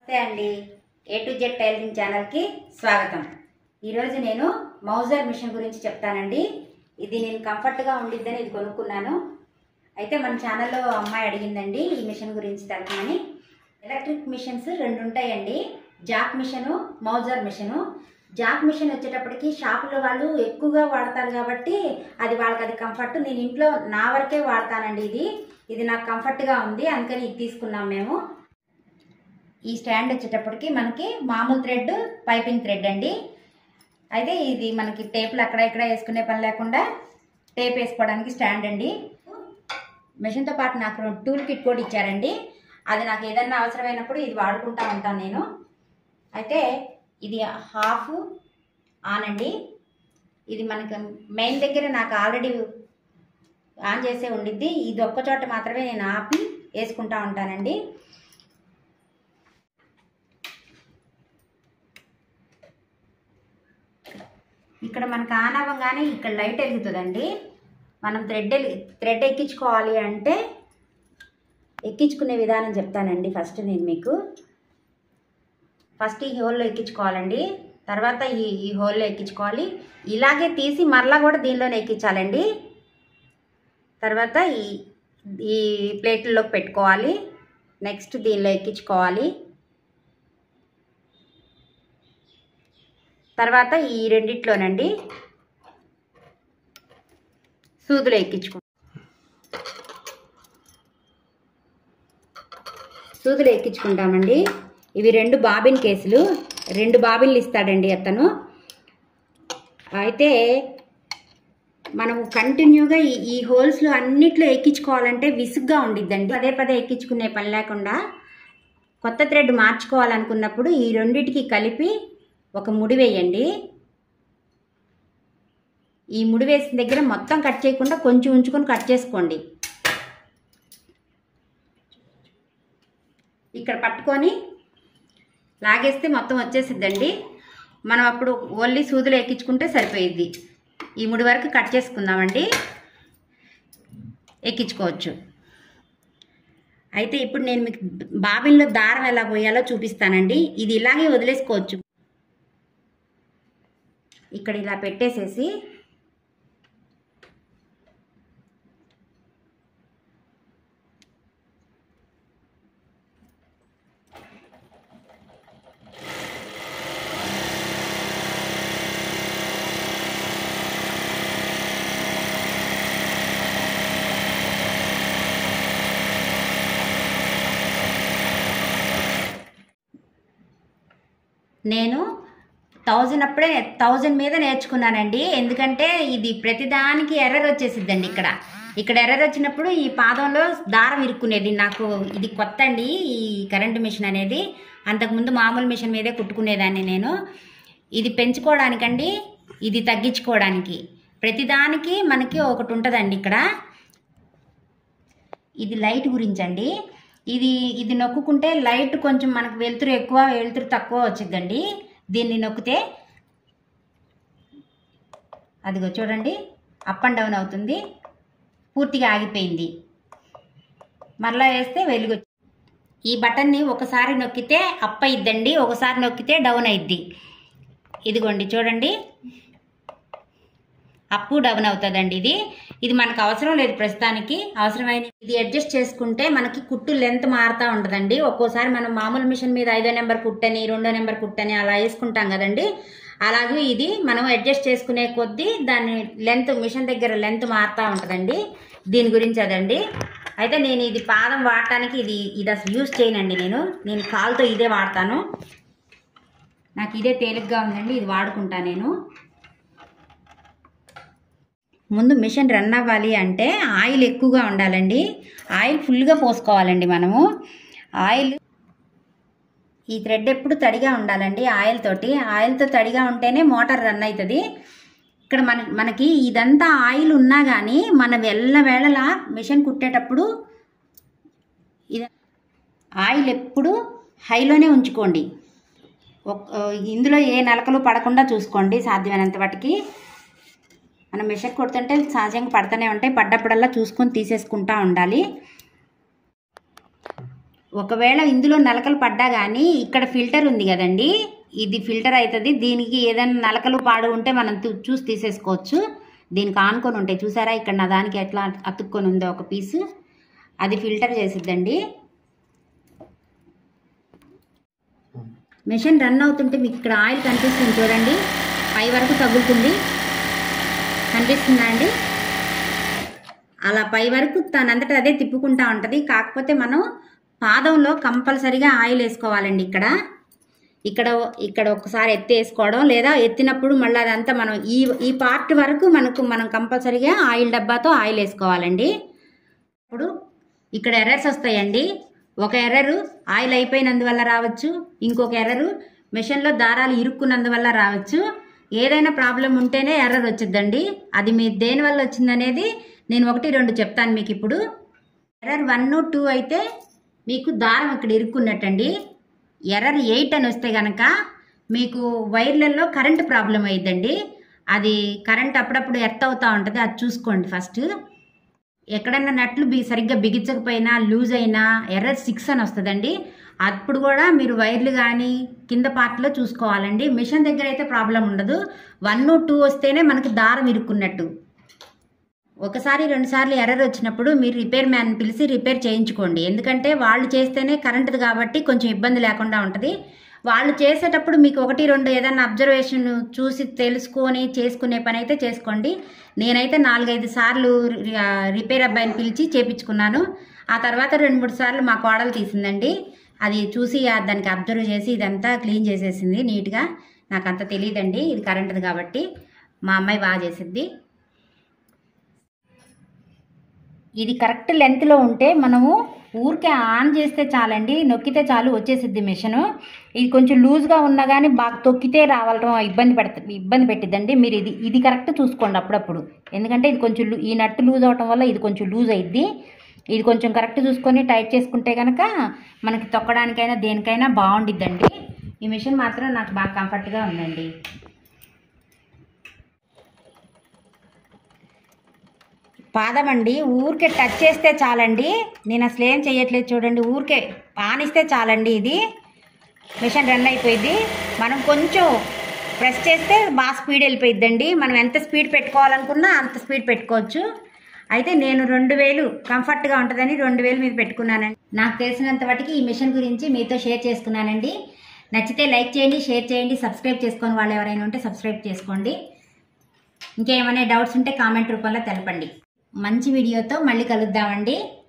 నమస్తే అండి A to Z tailoring ఛానల్కి స్వాగతం ఈరోజు నేను మౌజర్ మిషన్ గురించి చెప్తానండి ఇది నేను కంఫర్ట్గా ఉండిద్దని ఇది కొనుక్కున్నాను అయితే మన ఛానల్లో అమ్మాయి అడిగిందండి ఈ మిషన్ గురించి తెలపమని ఎలక్ట్రిక్ మిషన్స్ రెండు ఉంటాయండి జాక్ మిషను మౌజర్ మిషను జాక్ మిషన్ వచ్చేటప్పటికి షాపులో వాళ్ళు ఎక్కువగా వాడతారు కాబట్టి అది వాళ్ళకి అది కంఫర్ట్ నేను ఇంట్లో నా వరకే వాడతానండి ఇది ఇది నాకు కంఫర్ట్గా ఉంది అందుకని ఇది తీసుకున్నాం మేము ఈ స్టాండ్ వచ్చేటప్పటికి మనకి మామూలు థ్రెడ్ పైపింగ్ థ్రెడ్ అండి అయితే ఇది మనకి టేపులు అక్కడ ఇక్కడ వేసుకునే పని లేకుండా టేప్ వేసుకోవడానికి స్టాండ్ అండి మెషిన్తో పాటు నాకు టూల్ కిట్ కూడా ఇచ్చారండి అది నాకు ఏదన్నా అవసరమైనప్పుడు ఇది వాడుకుంటా ఉంటాను నేను అయితే ఇది హాఫ్ ఆన్ అండి ఇది మనకి మెయిన్ దగ్గర నాకు ఆల్రెడీ ఆన్ చేసే ఉండిద్ది ఇది ఒక్క చోట మాత్రమే నేను ఆపి వేసుకుంటా ఉంటానండి ఇక్కడ మనకు ఆన్ అవ్వగానే ఇక్కడ లైట్ వెలుగుతుందండి మనం థ్రెడ్ థ్రెడ్ ఎక్కించుకోవాలి అంటే ఎక్కించుకునే విధానం చెప్తానండి ఫస్ట్ నేను మీకు ఫస్ట్ ఈ హోల్లో ఎక్కించుకోవాలండి తర్వాత ఈ ఈ హోల్లో ఎక్కించుకోవాలి ఇలాగే తీసి మరలా కూడా దీనిలోనే ఎక్కించాలండి తర్వాత ఈ ఈ ప్లేట్లలోకి పెట్టుకోవాలి నెక్స్ట్ దీనిలో ఎక్కించుకోవాలి తర్వాత ఈ రెండిట్లోనండి సూదులు ఎక్కించుకో సూదులు ఎక్కించుకుంటామండి ఇవి రెండు బాబిన్ కేసులు రెండు బాబిన్లు ఇస్తాడండి అతను అయితే మనం కంటిన్యూగా ఈ ఈ హోల్స్లో అన్నిట్లో ఎక్కించుకోవాలంటే విసుగ్గా ఉండిద్దండి పదే పదే ఎక్కించుకునే పని లేకుండా కొత్త థ్రెడ్ మార్చుకోవాలనుకున్నప్పుడు ఈ రెండిటికి కలిపి ఒక ముడి వేయండి ఈ ముడి వేసిన దగ్గర మొత్తం కట్ చేయకుండా కొంచెం ఉంచుకొని కట్ చేసుకోండి ఇక్కడ పట్టుకొని లాగేస్తే మొత్తం వచ్చేసిద్దండి మనం అప్పుడు ఓన్లీ సూదులు ఎక్కించుకుంటే సరిపోయిద్ది ఈ ముడి వరకు కట్ చేసుకుందామండి ఎక్కించుకోవచ్చు అయితే ఇప్పుడు నేను మీకు బాబిన్లో దారం ఎలా పోయాలో చూపిస్తానండి ఇది ఇలాగే వదిలేసుకోవచ్చు ఇక్కడ ఇలా పెట్టేసేసి నేను థౌజండ్ అప్పుడే థౌజండ్ మీద నేర్చుకున్నానండి ఎందుకంటే ఇది ప్రతిదానికి ఎర్రర్ వచ్చేసిద్దండి ఇక్కడ ఇక్కడ ఎర్రర్ వచ్చినప్పుడు ఈ పాదంలో దారం ఇరుక్కునేది నాకు ఇది కొత్త అండి ఈ కరెంటు మిషన్ అనేది అంతకుముందు మామూలు మిషన్ మీదే కుట్టుకునేదాన్ని నేను ఇది పెంచుకోవడానికండి ఇది తగ్గించుకోవడానికి ప్రతిదానికి మనకి ఒకటి ఉంటుందండి ఇక్కడ ఇది లైట్ గురించండి ఇది ఇది నొక్కుంటే లైట్ కొంచెం మనకు వెలుతురు ఎక్కువ వెలుతురు తక్కువ వచ్చిందండి దీన్ని నొక్కితే అదిగో చూడండి అప్ అండ్ డౌన్ అవుతుంది పూర్తిగా ఆగిపోయింది మరలా వేస్తే వెలుగు ఈ బటన్ని ఒకసారి నొక్కితే అప్ అయిద్దండి ఒకసారి నొక్కితే డౌన్ అయిద్ది ఇదిగోండి చూడండి అప్ డౌన్ అవుతుందండి ఇది ఇది మనకు అవసరం లేదు ప్రస్తుతానికి అవసరమైన ఇది అడ్జస్ట్ చేసుకుంటే మనకి కుట్టు లెంత్ మారుతూ ఉంటుందండి ఒక్కోసారి మనం మామూలు మిషన్ మీద ఐదో నెంబర్ కుట్టని రెండో నెంబర్ కుట్టని అలా వేసుకుంటాం కదండి అలాగే ఇది మనం అడ్జస్ట్ చేసుకునే కొద్దీ దాని లెంత్ మిషన్ దగ్గర లెంత్ మారుతూ ఉంటుందండి దీని గురించి అదండి అయితే నేను ఇది పాదం వాడటానికి ఇది ఇది అసలు యూజ్ చేయనండి నేను నేను కాలుతో ఇదే వాడతాను నాకు ఇదే తేలిగ్గా ఉందండి ఇది వాడుకుంటా నేను ముందు మిషన్ రన్ అవ్వాలి అంటే ఆయిల్ ఎక్కువగా ఉండాలండి ఆయిల్ ఫుల్గా పోసుకోవాలండి మనము ఆయిల్ ఈ థ్రెడ్ ఎప్పుడు తడిగా ఉండాలండి ఆయిల్ తోటి ఆయిల్తో తడిగా ఉంటేనే మోటార్ రన్ అవుతుంది ఇక్కడ మన మనకి ఇదంతా ఆయిల్ ఉన్నా కానీ మన వెళ్ళ వేళలా మిషన్ కుట్టేటప్పుడు ఇది ఆయిల్ ఎప్పుడు హైలోనే ఉంచుకోండి ఇందులో ఏ నలకలు పడకుండా చూసుకోండి సాధ్యమైనంత వాటికి మనం మిషన్ కొడుతుంటే సహజంగా పడుతూనే ఉంటాయి పడ్డప్పుడల్లా చూసుకొని తీసేసుకుంటా ఉండాలి ఒకవేళ ఇందులో నలకలు పడ్డా కానీ ఇక్కడ ఫిల్టర్ ఉంది కదండి ఇది ఫిల్టర్ అవుతుంది దీనికి ఏదైనా నలకలు పాడు ఉంటే మనం తూ- చూసి తీసేసుకోవచ్చు దీనికి ఆనుకొని ఉంటాయి చూసారా ఇక్కడ నా దానికి ఎట్లా అతుక్కొని ఉందో ఒక పీసు అది ఫిల్టర్ చేసిద్దండి మెషిన్ రన్ అవుతుంటే మీకు ఇక్కడ ఆయిల్ కనిపిస్తుంది చూడండి పై వరకు తగులుతుంది కనిపిస్తుందా అండి అలా పై వరకు తనంతట అదే తిప్పుకుంటా ఉంటుంది కాకపోతే మనం పాదంలో కంపల్సరిగా ఆయిల్ వేసుకోవాలండి ఇక్కడ ఇక్కడ ఇక్కడ ఒకసారి ఎత్తి వేసుకోవడం లేదా ఎత్తినప్పుడు మళ్ళీ అదంతా మనం ఈ ఈ పార్ట్ వరకు మనకు మనం కంపల్సరిగా ఆయిల్ డబ్బాతో ఆయిల్ వేసుకోవాలండి ఇప్పుడు ఇక్కడ ఎర్రర్స్ వస్తాయండి ఒక ఎర్రరు ఆయిల్ అయిపోయినందువల్ల రావచ్చు ఇంకొక ఎర్రరు మెషిన్లో దారాలు ఇరుక్కున్నందువల్ల రావచ్చు ఏదైనా ప్రాబ్లం ఉంటేనే ఎర్రర్ వచ్చిందండి అది మీ దేని వల్ల వచ్చిందనేది నేను ఒకటి రెండు చెప్తాను మీకు ఇప్పుడు ఎర్రర్ వన్ టూ అయితే మీకు దారం ఇక్కడ ఇరుక్కున్నట్టండి ఎర్రర్ ఎయిట్ అని వస్తే కనుక మీకు వైర్లలో కరెంట్ ప్రాబ్లం అయ్యిద్దండి అది కరెంట్ అప్పుడప్పుడు ఎర్త్ అవుతూ ఉంటుంది అది చూసుకోండి ఫస్ట్ ఎక్కడన్నా నట్లు బి సరిగ్గా బిగించకపోయినా లూజ్ అయినా ఎర్రర్ సిక్స్ అని వస్తుందండి అప్పుడు కూడా మీరు వైర్లు కానీ కింద పార్ట్లో చూసుకోవాలండి మిషన్ దగ్గర అయితే ప్రాబ్లం ఉండదు వన్ టూ వస్తేనే మనకి దారం ఇరుక్కున్నట్టు ఒకసారి రెండుసార్లు ఎర్రర్ వచ్చినప్పుడు మీరు రిపేర్ మ్యాన్ పిలిచి రిపేర్ చేయించుకోండి ఎందుకంటే వాళ్ళు చేస్తేనే కరెంటుది కాబట్టి కొంచెం ఇబ్బంది లేకుండా ఉంటుంది వాళ్ళు చేసేటప్పుడు మీకు ఒకటి రెండు ఏదైనా అబ్జర్వేషన్ చూసి తెలుసుకొని చేసుకునే పని అయితే చేసుకోండి నేనైతే నాలుగైదు సార్లు రి- ఆ, రిపేర్ అబ్బాయిని పిలిచి చేపించుకున్నాను ఆ తర్వాత రెండు మూడు సార్లు మా కోడలు తీసిందండి అది చూసి ఆ దానికి అబ్జర్వ్ చేసి ఇదంతా క్లీన్ చేసేసింది నీట్గా నాకు అంత తెలియదండి ఇది కరెంటుది కాబట్టి మా అమ్మాయి బాగా చేసిద్ది ఇది కరెక్ట్ లెంత్లో ఉంటే మనము ఊరికే ఆన్ చేస్తే చాలండి నొక్కితే చాలు వచ్చేసిద్ది మిషన్ ఇది కొంచెం లూజ్గా ఉన్నా కానీ బాగా తొక్కితే రావడం ఇబ్బంది పెడుతుంది ఇబ్బంది పెట్టిద్దండి మీరు ఇది ఇది కరెక్ట్ చూసుకోండి అప్పుడప్పుడు ఎందుకంటే ఇది కొంచెం లూ- ఈ నట్టు లూజ్ అవటం వల్ల ఇది కొంచెం లూజ్ అయింది ఇది కొంచెం కరెక్ట్ చూసుకొని టైట్ చేసుకుంటే కనుక మనకి తొక్కడానికైనా దేనికైనా బాగుండిద్దండి ఈ మిషన్ మాత్రం నాకు బాగా కంఫర్ట్గా ఉందండి పాదం అండి ఊరికే టచ్ చేస్తే చాలండి నేను అసలు ఏం చేయట్లేదు చూడండి ఊరికే ఆనిస్తే చాలండి ఇది మిషన్ రన్ అయిపోయింది మనం కొంచెం ప్రెస్ చేస్తే బాగా స్పీడ్ వెళ్ళిపోయిద్దండి మనం ఎంత స్పీడ్ పెట్టుకోవాలనుకున్నా అంత స్పీడ్ పెట్టుకోవచ్చు అయితే నేను రెండు వేలు కంఫర్ట్గా ఉంటుందని రెండు వేలు మీద పెట్టుకున్నానండి నాకు తెలిసినంత వాటికి ఈ మిషన్ గురించి మీతో షేర్ చేసుకున్నానండి నచ్చితే లైక్ చేయండి షేర్ చేయండి సబ్స్క్రైబ్ చేసుకొని వాళ్ళు ఎవరైనా ఉంటే సబ్స్క్రైబ్ చేసుకోండి ఇంకేమైనా డౌట్స్ ఉంటే కామెంట్ రూపంలో తెలపండి మంచి వీడియోతో మళ్ళీ కలుద్దామండి